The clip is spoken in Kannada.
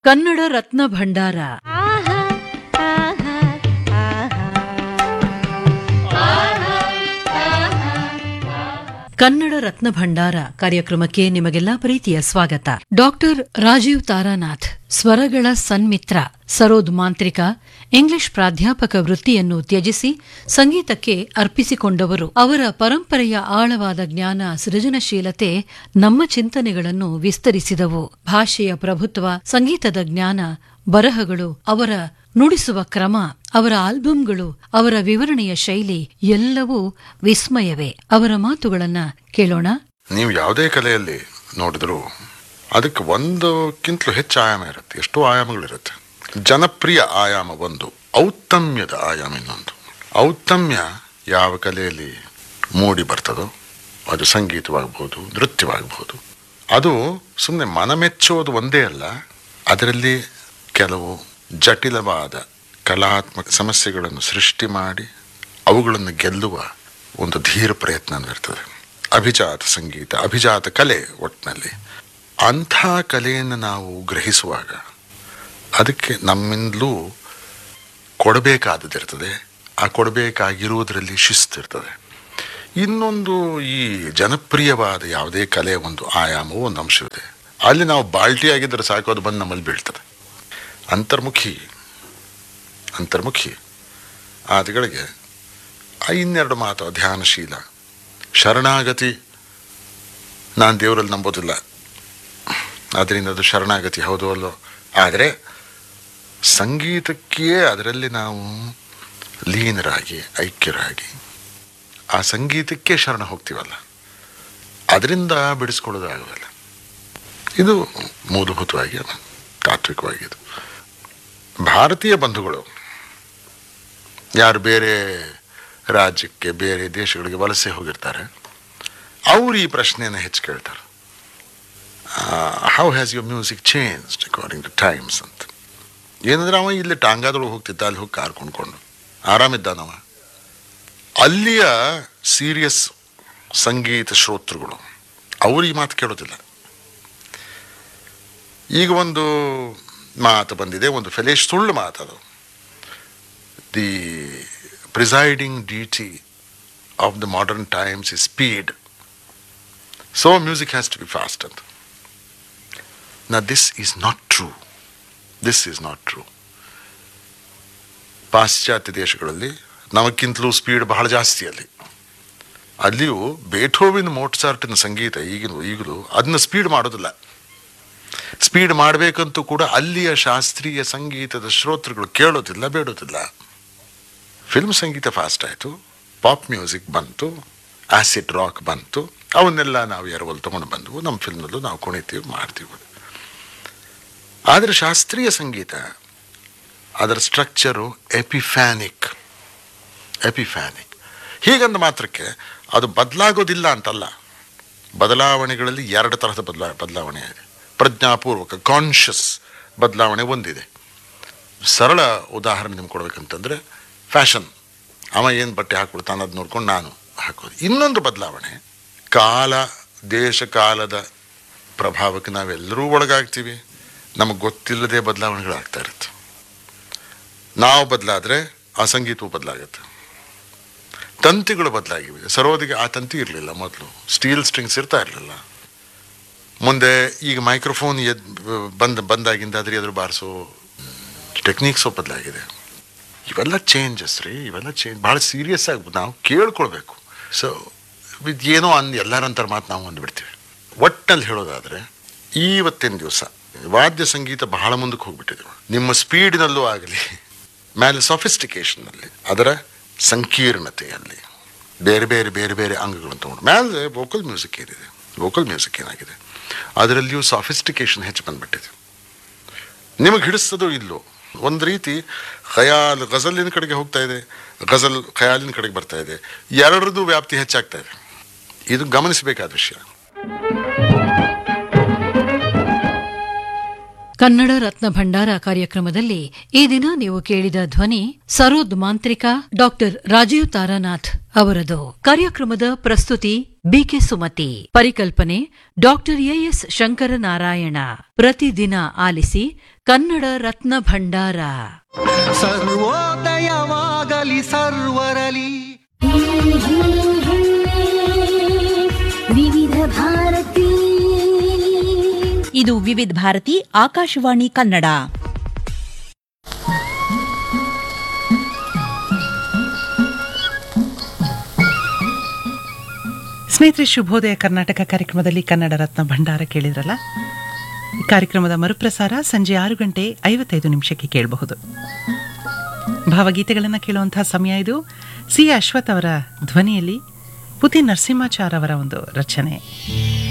ಕನ್ನಡ ರತ್ನ ಭಂಡಾರ ಆಹಾ ಆಹಾ ಕನ್ನಡ ರತ್ನ ಭಂಡಾರ ಕಾರ್ಯಕ್ರಮಕ್ಕೆ ನಿಮಗೆಲ್ಲ ಪ್ರೀತಿಯ ಸ್ವಾಗತ ಡಾಕ್ಟರ್ ರಾಜೀವ್ ತಾರಾನಾಥ್ ಸ್ವರಗಳ ಸನ್ಮಿತ್ರ ಸರೋದ್ ಮಾಂತ್ರಿಕ ಇಂಗ್ಲಿಷ್ ಪ್ರಾಧ್ಯಾಪಕ ವೃತ್ತಿಯನ್ನು ತ್ಯಜಿಸಿ ಸಂಗೀತಕ್ಕೆ ಅರ್ಪಿಸಿಕೊಂಡವರು ಅವರ ಪರಂಪರೆಯ ಆಳವಾದ ಜ್ಞಾನ ಸೃಜನಶೀಲತೆ ನಮ್ಮ ಚಿಂತನೆಗಳನ್ನು ವಿಸ್ತರಿಸಿದವು ಭಾಷೆಯ ಪ್ರಭುತ್ವ ಸಂಗೀತದ ಜ್ಞಾನ ಬರಹಗಳು ಅವರ ನುಡಿಸುವ ಕ್ರಮ ಅವರ ಆಲ್ಬಂಗಳು ಅವರ ವಿವರಣೆಯ ಶೈಲಿ ಎಲ್ಲವೂ ವಿಸ್ಮಯವೇ ಅವರ ಮಾತುಗಳನ್ನ ಕೇಳೋಣ ನೀವು ಯಾವುದೇ ಕಲೆಯಲ್ಲಿ ನೋಡಿದ್ರು ಅದಕ್ಕೆ ಒಂದಕ್ಕಿಂತಲೂ ಹೆಚ್ಚು ಆಯಾಮ ಇರುತ್ತೆ ಎಷ್ಟೋ ಆಯಾಮಗಳಿರುತ್ತೆ ಜನಪ್ರಿಯ ಆಯಾಮ ಒಂದು ಔತ್ತಮ್ಯದ ಆಯಾಮ ಇನ್ನೊಂದು ಔತ್ತಮ್ಯ ಯಾವ ಕಲೆಯಲ್ಲಿ ಮೂಡಿ ಬರ್ತದೋ ಅದು ಸಂಗೀತವಾಗಬಹುದು ನೃತ್ಯವಾಗಬಹುದು ಅದು ಸುಮ್ಮನೆ ಮನಮೆಚ್ಚೋದು ಒಂದೇ ಅಲ್ಲ ಅದರಲ್ಲಿ ಕೆಲವು ಜಟಿಲವಾದ ಕಲಾತ್ಮಕ ಸಮಸ್ಯೆಗಳನ್ನು ಸೃಷ್ಟಿ ಮಾಡಿ ಅವುಗಳನ್ನು ಗೆಲ್ಲುವ ಒಂದು ಧೀರ ಪ್ರಯತ್ನ ಇರ್ತದೆ ಅಭಿಜಾತ ಸಂಗೀತ ಅಭಿಜಾತ ಕಲೆ ಒಟ್ಟಿನಲ್ಲಿ ಅಂಥ ಕಲೆಯನ್ನು ನಾವು ಗ್ರಹಿಸುವಾಗ ಅದಕ್ಕೆ ನಮ್ಮಿಂದಲೂ ಕೊಡಬೇಕಾದದಿರ್ತದೆ ಆ ಕೊಡಬೇಕಾಗಿರುವುದರಲ್ಲಿ ಶಿಸ್ತಿರ್ತದೆ ಇನ್ನೊಂದು ಈ ಜನಪ್ರಿಯವಾದ ಯಾವುದೇ ಕಲೆಯ ಒಂದು ಆಯಾಮವು ಒಂದು ಅಂಶವಿದೆ ಅಲ್ಲಿ ನಾವು ಬಾಲ್ಟಿ ಆಗಿದ್ದರೆ ಸಾಕು ಅದು ಬಂದು ನಮ್ಮಲ್ಲಿ ಬೀಳ್ತದೆ ಅಂತರ್ಮುಖಿ ಅಂತರ್ಮುಖಿ ಆದಿಗಳಿಗೆ ಆ ಇನ್ನೆರಡು ಮಾತು ಧ್ಯಾನಶೀಲ ಶರಣಾಗತಿ ನಾನು ದೇವರಲ್ಲಿ ನಂಬೋದಿಲ್ಲ ಆದ್ದರಿಂದ ಅದು ಶರಣಾಗತಿ ಹೌದು ಅಲ್ಲೋ ಆದರೆ ಸಂಗೀತಕ್ಕೆ ಅದರಲ್ಲಿ ನಾವು ಲೀನರಾಗಿ ಐಕ್ಯರಾಗಿ ಆ ಸಂಗೀತಕ್ಕೆ ಶರಣ ಹೋಗ್ತೀವಲ್ಲ ಅದರಿಂದ ಬಿಡಿಸ್ಕೊಳ್ಳೋದಾಗೋದಿಲ್ಲ ಇದು ಮೂಲಭೂತವಾಗಿ ಅದು ತಾತ್ವಿಕವಾಗಿ ಇದು ಭಾರತೀಯ ಬಂಧುಗಳು ಯಾರು ಬೇರೆ ರಾಜ್ಯಕ್ಕೆ ಬೇರೆ ದೇಶಗಳಿಗೆ ವಲಸೆ ಹೋಗಿರ್ತಾರೆ ಅವ್ರು ಈ ಪ್ರಶ್ನೆಯನ್ನು ಹೆಚ್ಚು ಕೇಳ್ತಾರೆ how has your music changed according to times ಅಂತ ಏನಂದ್ರೆ ಅವ ಇಲ್ಲಿ ಟಾಂಗಾದೊಳಗೆ ಹೋಗ್ತಿದ್ದ ಅಲ್ಲಿ ಹೋಗಿ ಕಾರ್ ಕೊಂಡ್ಕೊಂಡು ಆರಾಮಿದ್ದಾನವ ಅಲ್ಲಿಯ ಸೀರಿಯಸ್ ಸಂಗೀತ ಶ್ರೋತೃಗಳು ಅವ್ರು ಈ ಮಾತು ಕೇಳೋದಿಲ್ಲ ಈಗ ಒಂದು ಮಾತು ಬಂದಿದೆ ಒಂದು ಫೆಲೇಶ್ ಸುಳ್ಳು ಮಾತದು the presiding duty of the modern times is speed so music has to be fast ಅಂತ ನಾ this is not true this is not true ಪಾಶ್ಚಾತ್ಯ ದೇಶಗಳಲ್ಲಿ ನಮಗಿಂತಲೂ ಸ್ಪೀಡ್ ಬಹಳ ಜಾಸ್ತಿ ಅಲ್ಲಿ ಅಲ್ಲಿಯೂ ಬೇಠೋವಿನ ಮೋಟ್ಸಾರ್ಟಿನ ಸಂಗೀತ ಈಗಿನ ಈಗಲೂ ಅದನ್ನ ಸ್ಪೀಡ್ ಮಾಡೋದಿಲ್ಲ ಸ್ಪೀಡ್ ಮಾಡಬೇಕಂತೂ ಕೂಡ ಅಲ್ಲಿಯ ಶಾಸ್ತ್ರೀಯ ಸಂಗೀತದ ಶ್ರೋತೃಗಳು ಕೇಳೋದಿಲ್ಲ ಬೇಡೋದಿಲ್ಲ ಫಿಲ್ಮ್ ಸಂಗೀತ ಫಾಸ್ಟ್ ಆಯಿತು ಪಾಪ್ ಮ್ಯೂಸಿಕ್ ಬಂತು ಆಸಿಡ್ ರಾಕ್ ಬಂತು ಅವನ್ನೆಲ್ಲ ನಾವು ಎರವಲ್ ತೊಗೊಂಡು ಬಂದವು ನಮ್ಮ ಫಿಲ್ಮ್ನಲ್ಲೂ ನಾವು ಕುಣಿತೀವಿ ಮಾಡ್ತೀವಿ ಆದರೆ ಶಾಸ್ತ್ರೀಯ ಸಂಗೀತ ಅದರ ಸ್ಟ್ರಕ್ಚರು ಎಪಿಫ್ಯಾನಿಕ್ ಎಪಿಫ್ಯಾನಿಕ್ ಹೀಗಂದ ಮಾತ್ರಕ್ಕೆ ಅದು ಬದಲಾಗೋದಿಲ್ಲ ಅಂತಲ್ಲ ಬದಲಾವಣೆಗಳಲ್ಲಿ ಎರಡು ತರಹದ ಬದಲಾ ಬದಲಾವಣೆ ಇದೆ ಪ್ರಜ್ಞಾಪೂರ್ವಕ ಕಾನ್ಷಿಯಸ್ ಬದಲಾವಣೆ ಒಂದಿದೆ ಸರಳ ಉದಾಹರಣೆ ನಿಮ್ಗೆ ಕೊಡ್ಬೇಕಂತಂದ್ರೆ ಫ್ಯಾಷನ್ ಅವ ಏನು ಬಟ್ಟೆ ಹಾಕ್ಬಿಡ್ತಾನೆ ಅದು ನೋಡ್ಕೊಂಡು ನಾನು ಹಾಕೋದು ಇನ್ನೊಂದು ಬದಲಾವಣೆ ಕಾಲ ದೇಶ ಕಾಲದ ಪ್ರಭಾವಕ್ಕೆ ನಾವೆಲ್ಲರೂ ಒಳಗಾಗ್ತೀವಿ ನಮಗೆ ಗೊತ್ತಿಲ್ಲದೆ ಬದಲಾವಣೆಗಳಾಗ್ತಾ ಇರುತ್ತೆ ನಾವು ಬದಲಾದರೆ ಆ ಸಂಗೀತವು ಬದಲಾಗುತ್ತೆ ತಂತಿಗಳು ಬದಲಾಗಿವೆ ಸರೋದಿಗೆ ಆ ತಂತಿ ಇರಲಿಲ್ಲ ಮೊದಲು ಸ್ಟೀಲ್ ಸ್ಟ್ರಿಂಗ್ಸ್ ಇರ್ತಾ ಇರಲಿಲ್ಲ ಮುಂದೆ ಈಗ ಮೈಕ್ರೋಫೋನ್ ಎದ್ ಬಂದ ಬಂದಾಗಿಂದ ಅದ್ರ ಎದುರು ಬಾರಿಸೋ ಟೆಕ್ನಿಕ್ಸು ಬದಲಾಗಿದೆ ಇವೆಲ್ಲ ಚೇಂಜಸ್ ರೀ ಇವೆಲ್ಲ ಚೇಂಜ್ ಭಾಳ ಸೀರಿಯಸ್ ಆಗಿ ನಾವು ಕೇಳ್ಕೊಳ್ಬೇಕು ಸೊ ಇದು ಏನೋ ಅಂದ್ ಎಲ್ಲರಂತರ ಮಾತು ನಾವು ಅಂದ್ಬಿಡ್ತೀವಿ ಒಟ್ಟಲ್ಲಿ ಹೇಳೋದಾದರೆ ಇವತ್ತಿನ ದಿವಸ ವಾದ್ಯ ಸಂಗೀತ ಬಹಳ ಮುಂದಕ್ಕೆ ಹೋಗ್ಬಿಟ್ಟಿದೆ ನಿಮ್ಮ ಸ್ಪೀಡಿನಲ್ಲೂ ಆಗಲಿ ಮೇಲೆ ಸೊಫಿಸ್ಟಿಕೇಷನ್ನಲ್ಲಿ ಅದರ ಸಂಕೀರ್ಣತೆಯಲ್ಲಿ ಬೇರೆ ಬೇರೆ ಬೇರೆ ಬೇರೆ ಅಂಗಗಳನ್ನು ತಗೊಂಡು ಮೇಲೆ ವೋಕಲ್ ಮ್ಯೂಸಿಕ್ ಏನಿದೆ ವೋಕಲ್ ಮ್ಯೂಸಿಕ್ ಏನಾಗಿದೆ ಅದರಲ್ಲಿಯೂ ಸಾಫಿಸ್ಟಿಕೇಶನ್ ಹೆಚ್ಚು ಬಂದ್ಬಿಟ್ಟಿದೆ ನಿಮಗೆ ಹಿಡಿಸ್ತದೋ ಇಲ್ಲೋ ಒಂದು ರೀತಿ ಖಯಾಲ್ ಗಜಲಿನ ಕಡೆಗೆ ಹೋಗ್ತಾ ಇದೆ ಗಜಲ್ ಖಯಾಲಿನ ಕಡೆಗೆ ಬರ್ತಾ ಇದೆ ಎರಡರದ್ದು ವ್ಯಾಪ್ತಿ ಹೆಚ್ಚಾಗ್ತಾ ಇದೆ ಇದು ಗಮನಿಸಬೇಕಾದ ವಿಷಯ ಕನ್ನಡ ರತ್ನ ಭಂಡಾರ ಕಾರ್ಯಕ್ರಮದಲ್ಲಿ ಈ ದಿನ ನೀವು ಕೇಳಿದ ಧ್ವನಿ ಸರೋದ್ ಮಾಂತ್ರಿಕ ಡಾಕ್ಟರ್ ರಾಜೀವ್ ತಾರಾನಾಥ್ ಅವರದು ಕಾರ್ಯಕ್ರಮದ ಪ್ರಸ್ತುತಿ ಬಿಕೆ ಸುಮತಿ ಪರಿಕಲ್ಪನೆ ಡಾಕ್ಟರ್ ಎಎಸ್ ಶಂಕರನಾರಾಯಣ ಪ್ರತಿದಿನ ಆಲಿಸಿ ಕನ್ನಡ ರತ್ನ ಭಂಡಾರ ಸರ್ವೋದಯವಾಗಲಿ ಸರ್ವರಲಿ ವಿವಿಧ ಭಾರತಿ ಇದು ವಿವಿಧ ಭಾರತಿ ಆಕಾಶವಾಣಿ ಕನ್ನಡ ಸ್ನೇಹಿತರೆ ಶುಭೋದಯ ಕರ್ನಾಟಕ ಕಾರ್ಯಕ್ರಮದಲ್ಲಿ ಕನ್ನಡ ರತ್ನ ಭಂಡಾರ ಕೇಳಿದ್ರಲ್ಲ ಈ ಕಾರ್ಯಕ್ರಮದ ಮರುಪ್ರಸಾರ ಸಂಜೆ ಆರು ಗಂಟೆ ಐವತ್ತೈದು ನಿಮಿಷಕ್ಕೆ ಕೇಳಬಹುದು ಭಾವಗೀತೆಗಳನ್ನು ಕೇಳುವಂತಹ ಸಮಯ ಇದು ಸಿ ಅಶ್ವಥ್ ಅವರ ಧ್ವನಿಯಲ್ಲಿ ಪುತಿ ನರಸಿಂಹಾಚಾರ್ ಅವರ ಒಂದು ರಚನೆ